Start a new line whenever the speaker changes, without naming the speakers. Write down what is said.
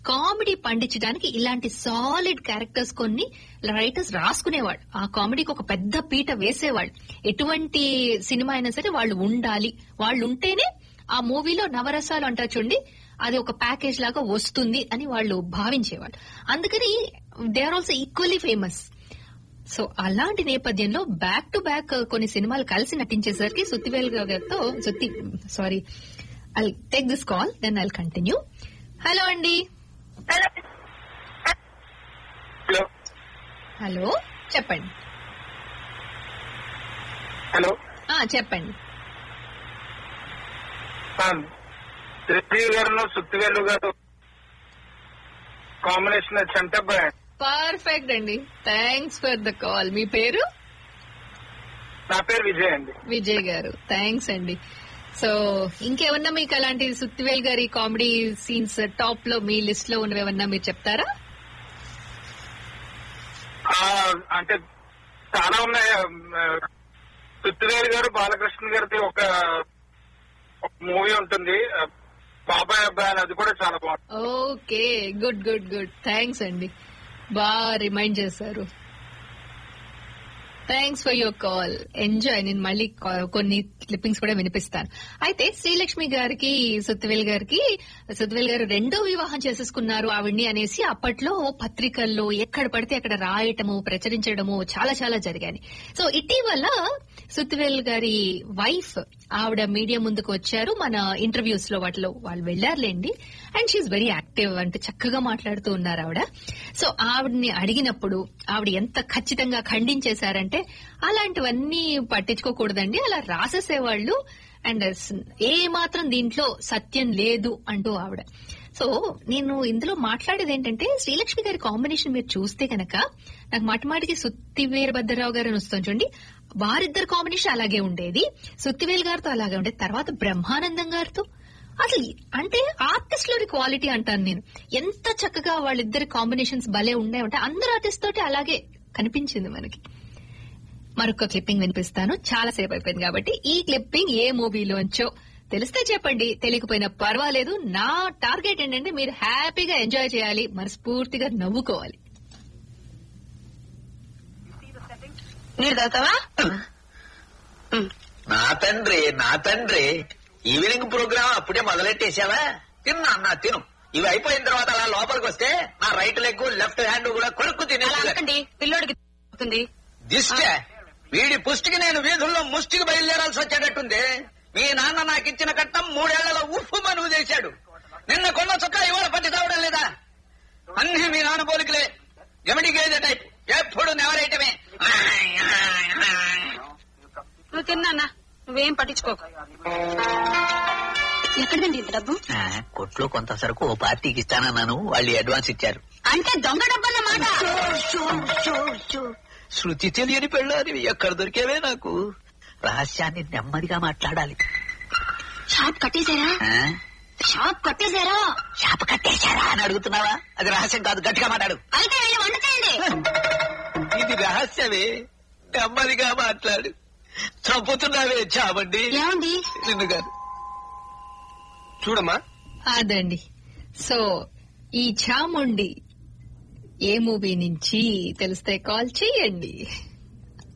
Comedy పండించడానికి ఇలాంటి solid characters కొన్ని రైటర్స్ రాసుకునేవాడు ఆ కామెడీకి ఒక పెద్ద పీట వేసేవాడు ఎటువంటి సినిమా అయినా సరే వాళ్ళు ఉండాలి వాళ్ళు ఉంటేనే ఆ మూవీలో నవరసాలు అంటారు చూడండి అది ఒక ప్యాకేజ్ లాగా వస్తుంది అని వాళ్ళు భావించేవాళ్ళు అందుకని they are also equally famous so అలాంటి నేపథ్యంలో బ్యాక్ టు బ్యాక్ కొన్ని సినిమాలు కలిసి నటించేసరికి సుత్తివేల్ గారితో సుత్తి sorry I take this call then I continue hello అండి
హలో
హలో చెప్పండి
హలో
ఆ చెప్పండి
త్రిజీ గారు సుత్తివేలు గారు కాంబినేషన్ చెంటబ్బాయి
పర్ఫెక్ట్ అండి థ్యాంక్స్ ఫర్ ద కాల్ మీ పేరు
నా పేరు విజయ్ అండి
విజయ్ గారు థ్యాంక్స్ అండి సో ఇంకేమన్నా మీకు అలాంటి సుత్తివేల్ గారి కామెడీ సీన్స్ టాప్ లో మీ లిస్ట్ లో ఉన్నవేమన్నా మీరు చెప్తారా
ఆ, అంటే చాలా ఉన్నాయి ఆ, సుత్తివేలు గారు బాలకృష్ణ గారిది ఒక ఒక మూవీ ఉంటుంది ఆ, బాబాయ్ అబ్బాయి అని అది కూడా చాలా బాగుంటుంది
okay good good good thanks అండి బాగా రిమైండ్ చేశారు thanks for your call enjoy నేను మళ్ళీ కా- కొన్ని క్లిప్పింగ్స్ కూడా వినిపిస్తాను అయితే శ్రీలక్ష్మి గారికి సుత్తివేల్ గారికి సుత్తివేల్ గారు రెండో వివాహం చేసేసుకున్నారు ఆవిడ్ని అనేసి అప్పట్లో పత్రికల్లో ఎక్కడ పడితే అక్కడ రాయటము ప్రచురించడము చాలా చాలా జరిగాయి సో ఇటీవల సుత్తివేల్ గారి వైఫ్ ఆవిడ మీడియా ముందుకు వచ్చారు మన ఇంటర్వ్యూస్ లో వాటిలో వాళ్ళు వెళ్లారులేండి అండ్ షీఈ్ వెరీ యాక్టివ్ అంటే చక్కగా మాట్లాడుతూ ఉన్నారు ఆవిడ సో ఆవిడని అడిగినప్పుడు ఆవిడ ఎంత ఖచ్చితంగా ఖండించేశారంటే అలాంటివన్నీ పట్టించుకోకూడదండి అలా రాసేసేవాళ్ళు అండ్ ఏ మాత్రం దీంట్లో సత్యం లేదు అంటూ ఆవిడ సో నేను ఇందులో మాట్లాడేది ఏంటంటే శ్రీలక్ష్మి గారి కాంబినేషన్ మీరు చూస్తే కనుక నాకు మాటిమాటికి సుత్తి వీరభద్రరావు గారు అని వస్తుంది చూడండి వారిద్దరు కాంబినేషన్ అలాగే ఉండేది సుత్తివేల్ గారితో అలాగే ఉండేది తర్వాత బ్రహ్మానందం గారితో అసలు అంటే ఆర్టిస్ట్ లోని క్వాలిటీ అంటాను నేను ఎంత చక్కగా వాళ్ళిద్దరి కాంబినేషన్స్ భలే ఉండే అందరు ఆర్టిస్ట్ తోటి అలాగే కనిపించింది మనకి మరొక క్లిప్పింగ్ వినిపిస్తాను చాలా సేపు అయిపోయింది కాబట్టి ఈ క్లిప్పింగ్ ఏ మూవీలోంచో తెలిస్తే చెప్పండి తెలియకపోయినా పర్వాలేదు నా టార్గెట్ ఏంటంటే మీరు హ్యాపీగా ఎంజాయ్ చేయాలి మనస్ఫూర్తిగా నవ్వుకోవాలి
నీరు తాగుతావా
నా తండ్రి నా తండ్రి ఈవినింగ్ ప్రోగ్రామ్ అప్పుడే మొదలెట్టేశావా తిన్నా అన్నా తిను ఇవి అయిపోయిన తర్వాత అలా లోపలికి వస్తే నా రైట్ లెగ్ లెఫ్ట్ హ్యాండ్ కూడా కొడుకు
అలా
తినే
అనకండి పిల్లోడికి అవుతుంది
దిష్టే వీడి పుష్టికి నేను వీధుల్లో ముష్టికి బయలుదేరాల్సి వచ్చేటట్టుంది మీ నాన్న నాకు ఇచ్చిన కట్నం మూడేళ్లలో ఉప్పు మనువు చేశాడు నిన్న కొన్న చొక్కా ఇవాళ పట్టి తావడం లేదా అన్ని మీ నాన్న పోలికలే గమిడి గేదె టైప్ ఎప్పుడు నెవరేయటమే
నువ్వు తిన్నా నువ్వేం పట్టించుకోకు ఎక్కడిదండి ఇంత డబ్బు
కొట్లో కొంత సరుకు ఓ పార్టీకి ఇస్తానన్నాను వాళ్ళు అడ్వాన్స్ ఇచ్చారు
అంటే దొంగ డబ్బు అన్నమాట
శృతి తెలియని పెళ్ళారి ఎక్కడ దొరికేవే నాకు రహస్యాన్ని నెమ్మదిగా మాట్లాడాలి
షాప్ కట్టేశారా
ఆ?
షాప్ కట్టేశారా
చేప కట్టేశారా అని అడుగుతున్నావా అది రహస్యం కాదు గట్టిగా మాట్లాడు
అయితే వెళ్ళి వంట చేయండి
ఇది రహస్యమే నెమ్మదిగా మాట్లాడు చంపుతున్నావే చావండి
ఏమండి
నిన్ను కాదు
చూడమ్మా
అదండి సో ఈ చాముండి ఏ మూవీ నుంచి తెలిస్తే కాల్ చేయండి